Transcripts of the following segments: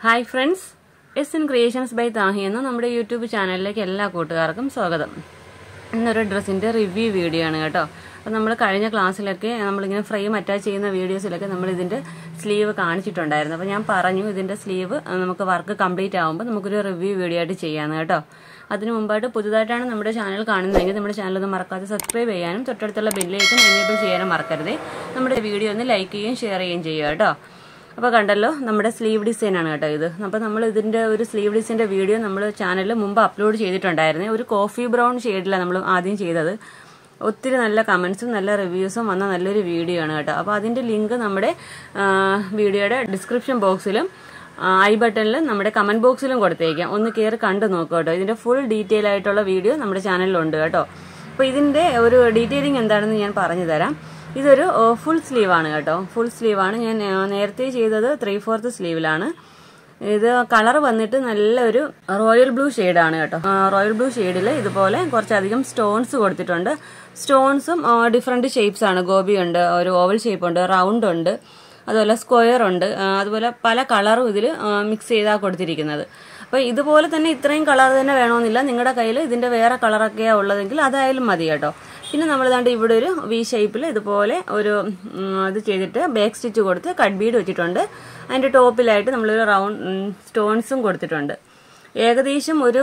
hi friends S N creations by താഹി എന്ന നമ്മുടെ യൂട്യൂബ് ചാനലിലേക്ക് എല്ലാ കൂട്ടുകാർക്കും സ്വാഗതം ഇന്നൊരു ഡ്രസ്സിൻ്റെ റിവ്യൂ വീഡിയോ ആണ് കേട്ടോ അപ്പോൾ നമ്മൾ കഴിഞ്ഞ ക്ലാസ്സിലൊക്കെ നമ്മളിങ്ങനെ ഫ്രെയിം അറ്റാച്ച് ചെയ്യുന്ന വീഡിയോസിലൊക്കെ നമ്മൾ ഇതിൻ്റെ സ്ലീവ് കാണിച്ചിട്ടുണ്ടായിരുന്നു അപ്പോൾ ഞാൻ പറഞ്ഞു ഇതിൻ്റെ സ്ലീവ് നമുക്ക് വർക്ക് കംപ്ലീറ്റ് ആകുമ്പോൾ നമുക്കൊരു റിവ്യൂ വീഡിയോ ആയിട്ട് ചെയ്യാമെന്ന് കേട്ടോ അതിനു മുമ്പായിട്ട് പുതുതായിട്ടാണ് നമ്മുടെ ചാനൽ കാണുന്നതെങ്കിൽ നമ്മുടെ ചാനൽ ഒന്ന് മറക്കാതെ സബ്സ്ക്രൈബ് ചെയ്യാനും തൊട്ടടുത്തുള്ള ബെല്ലിലേക്കും എനേബിൾ ചെയ്യാനും മറക്കരുതേ നമ്മുടെ വീഡിയോ ഒന്ന് ലൈക്ക് ചെയ്യുകയും ഷെയർ ചെയ്യുകയും ചെയ്യുക കേട്ടോ അപ്പോൾ കണ്ടല്ലോ നമ്മുടെ സ്ലീവ് ഡിസൈൻ ആണ് കേട്ടോ ഇത് അപ്പോൾ നമ്മൾ ഇതിൻ്റെ ഒരു സ്ലീവ് ഡിസൈൻ്റെ വീഡിയോ നമ്മൾ ചാനലിൽ മുമ്പ് അപ്ലോഡ് ചെയ്തിട്ടുണ്ടായിരുന്നു ഒരു കോഫി ബ്രൗൺ ഷെയ്ഡിലാണ് നമ്മൾ ആദ്യം ചെയ്തത് ഒത്തിരി നല്ല കമൻസും നല്ല റിവ്യൂസും വന്ന നല്ലൊരു വീഡിയോ ആണ് കേട്ടോ അപ്പോൾ അതിൻ്റെ ലിങ്ക് നമ്മുടെ വീഡിയോയുടെ ഡിസ്ക്രിപ്ഷൻ ബോക്സിലും ഐ ബട്ടണിലും നമ്മുടെ കമന്റ് ബോക്സിലും കൊടുത്തേക്കാം ഒന്ന് കയറി കണ്ടു നോക്കുക കേട്ടോ ഇതിൻ്റെ ഫുൾ ഡീറ്റെയിൽ ആയിട്ടുള്ള വീഡിയോ നമ്മുടെ ചാനലിലുണ്ട് കേട്ടോ അപ്പോൾ ഇതിൻ്റെ ഒരു ഡീറ്റെയിലിംഗ് എന്താണെന്ന് ഞാൻ പറഞ്ഞു തരാം ഇതൊരു ഫുൾ സ്ലീവ് ആണ് കേട്ടോ ഫുൾ സ്ലീവ് ആണ് ഞാൻ നേരത്തെ ചെയ്തത് ത്രീ ഫോർത്ത് സ്ലീവിലാണ് ഇത് കളർ വന്നിട്ട് നല്ലൊരു റോയൽ ബ്ലൂ ആണ് കേട്ടോ റോയൽ ബ്ലൂ ഷെയ്ഡിൽ ഇതുപോലെ കുറച്ചധികം സ്റ്റോൺസ് കൊടുത്തിട്ടുണ്ട് സ്റ്റോൺസും ഡിഫറെന്റ് ഷേപ്സ് ആണ് ഗോബി ഉണ്ട് ഒരു ഓവൽ ഷേപ്പ് ഉണ്ട് റൗണ്ട് ഉണ്ട് അതുപോലെ സ്ക്വയർ ഉണ്ട് അതുപോലെ പല കളറും ഇതിൽ മിക്സ് ചെയ്താണ് കൊടുത്തിരിക്കുന്നത് അപ്പോൾ ഇതുപോലെ തന്നെ ഇത്രയും കളർ തന്നെ വേണമെന്നില്ല നിങ്ങളുടെ കയ്യിൽ ഇതിന്റെ വേറെ കളറൊക്കെയാണ് ഉള്ളതെങ്കിൽ അതായാലും മതി കേട്ടോ പിന്നെ നമ്മൾ ദാണ്ട് ഇവിടെ ഒരു വി ഷേപ്പിൽ ഇതുപോലെ ഒരു ഇത് ചെയ്തിട്ട് ബാക്ക് സ്റ്റിച്ച് കൊടുത്ത് കട്ട് ബീഡ് വെച്ചിട്ടുണ്ട് അതിൻ്റെ ടോപ്പിലായിട്ട് നമ്മളൊരു റൗണ്ട് സ്റ്റോൺസും കൊടുത്തിട്ടുണ്ട് ഏകദേശം ഒരു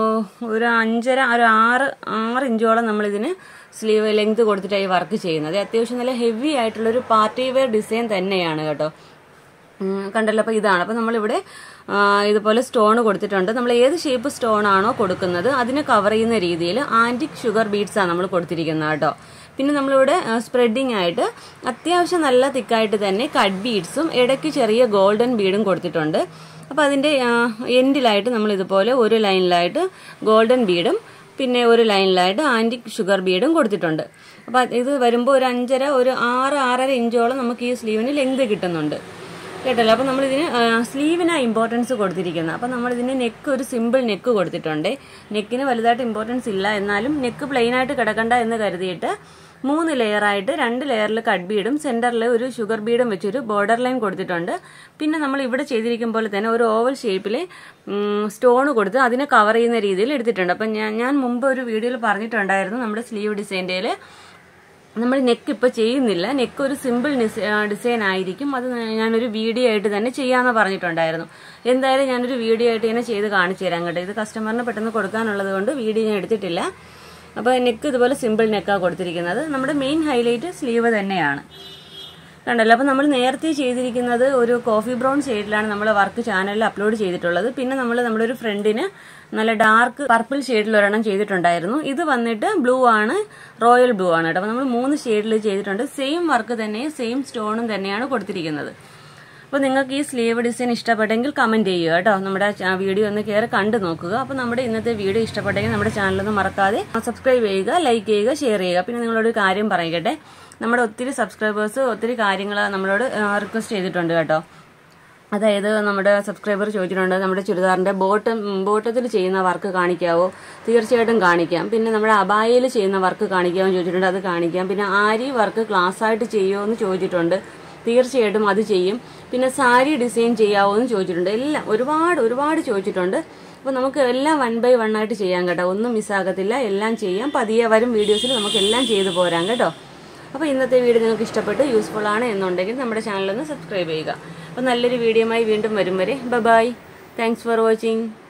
ഒരു അഞ്ചര ഒരു ആറ് ആറ് ഇഞ്ചോളം നമ്മളിതിന് സ്ലീവ് ലെങ്ത് കൊടുത്തിട്ടായി വർക്ക് ചെയ്യുന്നത് അത്യാവശ്യം നല്ല ഹെവി ആയിട്ടുള്ളൊരു പാർട്ടി വെയർ ഡിസൈൻ തന്നെയാണ് കേട്ടോ കണ്ടല്ലോ അപ്പോൾ ഇതാണ് അപ്പോൾ നമ്മളിവിടെ ഇതുപോലെ സ്റ്റോൺ കൊടുത്തിട്ടുണ്ട് നമ്മൾ ഏത് ഷേപ്പ് സ്റ്റോൺ ആണോ കൊടുക്കുന്നത് അതിനെ കവർ ചെയ്യുന്ന രീതിയിൽ ആൻറ്റിക് ഷുഗർ ബീഡ്സ് ആണ് നമ്മൾ കൊടുത്തിരിക്കുന്നത് കേട്ടോ പിന്നെ നമ്മളിവിടെ സ്പ്രെഡിങ് ആയിട്ട് അത്യാവശ്യം നല്ല തിക്കായിട്ട് തന്നെ കട്ട് ബീഡ്സും ഇടയ്ക്ക് ചെറിയ ഗോൾഡൻ ബീഡും കൊടുത്തിട്ടുണ്ട് അപ്പോൾ അതിൻ്റെ എൻഡിലായിട്ട് നമ്മൾ ഇതുപോലെ ഒരു ലൈനിലായിട്ട് ഗോൾഡൻ ബീഡും പിന്നെ ഒരു ലൈനിലായിട്ട് ആൻറ്റിക് ഷുഗർ ബീഡും കൊടുത്തിട്ടുണ്ട് അപ്പോൾ ഇത് വരുമ്പോൾ ഒരു അഞ്ചര ഒരു ആറ് ആറര ഇഞ്ചോളം നമുക്ക് ഈ സ്ലീവിന് ലെങ്ത് കിട്ടുന്നുണ്ട് കേട്ടല്ലോ അപ്പോൾ നമ്മളിതിന് സ്ലീവിനാണ് ഇമ്പോർട്ടൻസ് കൊടുത്തിരിക്കുന്നത് അപ്പോൾ നമ്മളിതിന് നെക്ക് ഒരു സിമ്പിൾ നെക്ക് കൊടുത്തിട്ടുണ്ട് നെക്കിന് വലുതായിട്ട് ഇമ്പോർട്ടൻസ് ഇല്ല എന്നാലും നെക്ക് പ്ലെയിൻ ആയിട്ട് കിടക്കണ്ട എന്ന് കരുതിയിട്ട് മൂന്ന് ലെയറായിട്ട് രണ്ട് ലെയറിൽ കട്ട് ബീഡും സെന്ററിൽ ഒരു ഷുഗർ ബീഡും വെച്ചൊരു ബോർഡർ ലൈൻ കൊടുത്തിട്ടുണ്ട് പിന്നെ നമ്മൾ ഇവിടെ ചെയ്തിരിക്കും പോലെ തന്നെ ഒരു ഓവൽ ഷേപ്പിൽ സ്റ്റോൺ കൊടുത്ത് അതിനെ കവർ ചെയ്യുന്ന രീതിയിൽ എടുത്തിട്ടുണ്ട് അപ്പം ഞാൻ ഞാൻ മുമ്പ് ഒരു വീഡിയോയിൽ പറഞ്ഞിട്ടുണ്ടായിരുന്നു നമ്മുടെ സ്ലീവ് ഡിസൈൻ്റെ നമ്മൾ നെക്ക് ഇപ്പോൾ ചെയ്യുന്നില്ല നെക്ക് ഒരു സിമ്പിൾ ഡിസൈൻ ആയിരിക്കും അത് ഞാനൊരു വീഡിയോ ആയിട്ട് തന്നെ ചെയ്യാമെന്ന് പറഞ്ഞിട്ടുണ്ടായിരുന്നു എന്തായാലും ഞാനൊരു വീഡിയോ ആയിട്ട് തന്നെ ചെയ്ത് കാണിച്ചു തരാം കേട്ടോ ഇത് കസ്റ്റമറിന് പെട്ടെന്ന് കൊടുക്കാനുള്ളത് കൊണ്ട് വീഡിയോ ഞാൻ എടുത്തിട്ടില്ല അപ്പോൾ നെക്ക് ഇതുപോലെ സിമ്പിൾ നെക്കാണ് കൊടുത്തിരിക്കുന്നത് നമ്മുടെ മെയിൻ ഹൈലൈറ്റ് സ്ലീവ് തന്നെയാണ് കണ്ടല്ലോ അപ്പോൾ നമ്മൾ നേരത്തെ ചെയ്തിരിക്കുന്നത് ഒരു കോഫി ബ്രൗൺ ഷെയ്ഡിലാണ് നമ്മൾ വർക്ക് ചാനലിൽ അപ്ലോഡ് ചെയ്തിട്ടുള്ളത് പിന്നെ നമ്മൾ നമ്മുടെ ഒരു ഫ്രണ്ടിന് നല്ല ഡാർക്ക് പർപ്പിൾ ഷെയ്ഡിൽ ഒരെണ്ണം ചെയ്തിട്ടുണ്ടായിരുന്നു ഇത് വന്നിട്ട് ബ്ലൂ ആണ് റോയൽ ബ്ലൂ ആണ് കേട്ടോ അപ്പോൾ നമ്മൾ മൂന്ന് ഷെയ്ഡിൽ ചെയ്തിട്ടുണ്ട് സെയിം വർക്ക് തന്നെ സെയിം സ്റ്റോണും തന്നെയാണ് കൊടുത്തിരിക്കുന്നത് അപ്പോൾ നിങ്ങൾക്ക് ഈ സ്ലീവ് ഡിസൈൻ ഇഷ്ടപ്പെട്ടെങ്കിൽ കമൻറ്റ് ചെയ്യുക കേട്ടോ നമ്മുടെ വീഡിയോ ഒന്ന് കയറി കണ്ടു നോക്കുക അപ്പോൾ നമ്മുടെ ഇന്നത്തെ വീഡിയോ ഇഷ്ടപ്പെട്ടെങ്കിൽ നമ്മുടെ ചാനലൊന്നും മറക്കാതെ സബ്സ്ക്രൈബ് ചെയ്യുക ലൈക്ക് ചെയ്യുക ഷെയർ ചെയ്യുക പിന്നെ നിങ്ങളോട് കാര്യം പറയട്ടെ നമ്മുടെ ഒത്തിരി സബ്സ്ക്രൈബേഴ്സ് ഒത്തിരി കാര്യങ്ങൾ നമ്മളോട് റിക്വസ്റ്റ് ചെയ്തിട്ടുണ്ട് കേട്ടോ അതായത് നമ്മുടെ സബ്സ്ക്രൈബർ ചോദിച്ചിട്ടുണ്ട് നമ്മുടെ ചുരിദാറിന്റെ ബോട്ടം ബോട്ടത്തിൽ ചെയ്യുന്ന വർക്ക് കാണിക്കാവോ തീർച്ചയായിട്ടും കാണിക്കാം പിന്നെ നമ്മുടെ അബായയിൽ ചെയ്യുന്ന വർക്ക് കാണിക്കാമോ ചോദിച്ചിട്ടുണ്ട് അത് കാണിക്കാം പിന്നെ ആരി വർക്ക് ക്ലാസ് ആയിട്ട് ചെയ്യുമോ എന്ന് ചോദിച്ചിട്ടുണ്ട് തീർച്ചയായിട്ടും അത് ചെയ്യും പിന്നെ സാരി ഡിസൈൻ ചെയ്യാവോ എന്ന് ചോദിച്ചിട്ടുണ്ട് എല്ലാം ഒരുപാട് ഒരുപാട് ചോദിച്ചിട്ടുണ്ട് അപ്പോൾ നമുക്ക് എല്ലാം വൺ ബൈ വൺ ആയിട്ട് ചെയ്യാം കേട്ടോ ഒന്നും മിസ്സാകത്തില്ല എല്ലാം ചെയ്യാം പതിയെ വരും വീഡിയോസിൽ നമുക്ക് എല്ലാം ചെയ്തു പോരാം കേട്ടോ അപ്പോൾ ഇന്നത്തെ വീഡിയോ നിങ്ങൾക്ക് ഇഷ്ടപ്പെട്ട് യൂസ്ഫുൾ ആണ് എന്നുണ്ടെങ്കിൽ നമ്മുടെ ചാനലൊന്ന് സബ്സ്ക്രൈബ് ചെയ്യുക അപ്പോൾ നല്ലൊരു വീഡിയോയുമായി വീണ്ടും വരും വരെ ബൈ താങ്ക്സ് ഫോർ വാച്ചിങ്